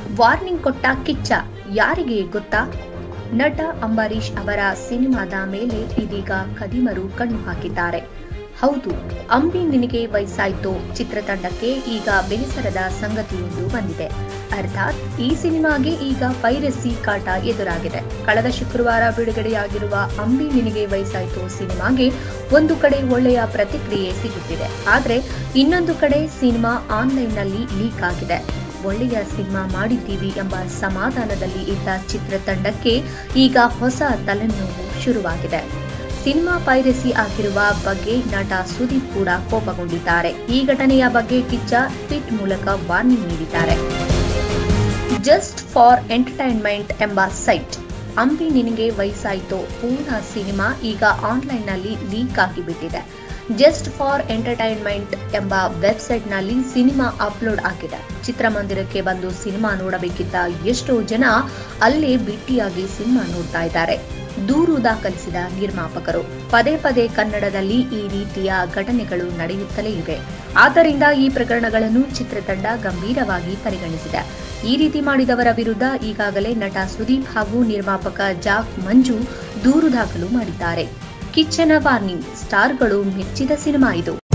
warning ಕೊಟ್ಟ ಕಿಚ್ಚ ಯಾರಿಗೆ ಗೊತ್ತಾ ನಟ ಅಂಬರೀಷ್ ಅವರ ಸಿನಿಮಾದ ಮೇಲೆ ಇದೀಗ ಕದಿಮರು ಕಣ್ಣು ಹಾಕಿದ್ದಾರೆ ಹೌದು ಅಂಬಿ ನಿನಗೆ ವಯಸ್ಸಾಯ್ತೋ ಚಿತ್ರತಂಡಕ್ಕೆ ಈಗ ಬೇಸರದ ಸಂಗತಿಯೊಂದು ಬಂದಿದೆ ಅರ್ಥಾತ್ ಈ ಸಿನಿಮಾಗೆ ಈಗ ಪೈರಸಿ ಕಾಟ ಎದುರಾಗಿದೆ ಕಳೆದ ಶುಕ್ರವಾರ ಬಿಡುಗಡೆಯಾಗಿರುವ ಅಂಬಿ ನಿನಗೆ ವಯಸ್ಸಾಯ್ತೋ ಸಿನಿಮಾಗೆ ಒಂದು ಕಡೆ ಒಳ್ಳೆಯ ಪ್ರತಿಕ್ರಿಯೆ ಸಿಗುತ್ತಿದೆ ಆದ್ರೆ ಇನ್ನೊಂದು ಕಡೆ ಸಿನಿಮಾ ಆನ್ಲೈನ್ನಲ್ಲಿ ಲೀಕ್ ಆಗಿದೆ ಒಳ್ಳೆಯ ಸಿನಿಮಾ ಮಾಡಿದ್ದೀವಿ ಎಂಬ ಸಮಾಧಾನದಲ್ಲಿ ಇದ್ದ ಚಿತ್ರತಂಡಕ್ಕೆ ಈಗ ಹೊಸ ತಲೆನೋವು ಶುರುವಾಗಿದೆ ಸಿನಿಮಾ ಪೈರಸಿ ಆಗಿರುವ ಬಗ್ಗೆ ನಟ ಸುದೀಪ್ ಕೂಡ ಕೋಪಗೊಂಡಿದ್ದಾರೆ ಈ ಘಟನೆಯ ಬಗ್ಗೆ ಕಿಚ್ಚ ಟ್ವೀಟ್ ಮೂಲಕ ವಾರ್ನಿಂಗ್ ನೀಡಿದ್ದಾರೆ ಜಸ್ಟ್ ಫಾರ್ ಎಂಟರ್ಟೈನ್ಮೆಂಟ್ ಎಂಬ ಸೈಟ್ ಅಂಬಿ ನಿನಗೆ ವಯಸ್ಸಾಯ್ತೋ ಪೂರ್ಣ ಸಿನಿಮಾ ಈಗ ಆನ್ಲೈನ್ನಲ್ಲಿ ಲೀಕ್ ಆಗಿಬಿಟ್ಟಿದೆ ಜಸ್ಟ್ ಫಾರ್ ಎಂಟರ್ಟೈನ್ಮೆಂಟ್ ಎಂಬ ವೆಬ್ಸೈಟ್ನಲ್ಲಿ ಸಿನಿಮಾ ಅಪ್ಲೋಡ್ ಆಗಿದೆ ಚಿತ್ರಮಂದಿರಕ್ಕೆ ಬಂದು ಸಿನಿಮಾ ನೋಡಬೇಕಿದ್ದ ಎಷ್ಟೋ ಜನ ಅಲ್ಲೇ ಬಿಟ್ಟಿಯಾಗಿ ಸಿನಿಮಾ ನೋಡ್ತಾ ಇದ್ದಾರೆ ದೂರು ದಾಖಲಿಸಿದ ನಿರ್ಮಾಪಕರು ಪದೇ ಪದೇ ಕನ್ನಡದಲ್ಲಿ ಈ ರೀತಿಯ ಘಟನೆಗಳು ನಡೆಯುತ್ತಲೇ ಇವೆ ಆದ್ದರಿಂದ ಈ ಪ್ರಕರಣಗಳನ್ನು ಚಿತ್ರತಂಡ ಗಂಭೀರವಾಗಿ ಪರಿಗಣಿಸಿದೆ ಈ ರೀತಿ ಮಾಡಿದವರ ವಿರುದ್ಧ ಈಗಾಗಲೇ ನಟ ಸುದೀಪ್ ಹಾಗೂ ನಿರ್ಮಾಪಕ ಜಾಕ್ ಮಂಜು ದೂರು ದಾಖಲು ಮಾಡಿದ್ದಾರೆ ಕಿಚ್ಚನ ವಾರ್ನಿಂಗ್ ಸ್ಟಾರ್ಗಳು ಮೆಚ್ಚಿದ ಸಿನಿಮಾ ಇದು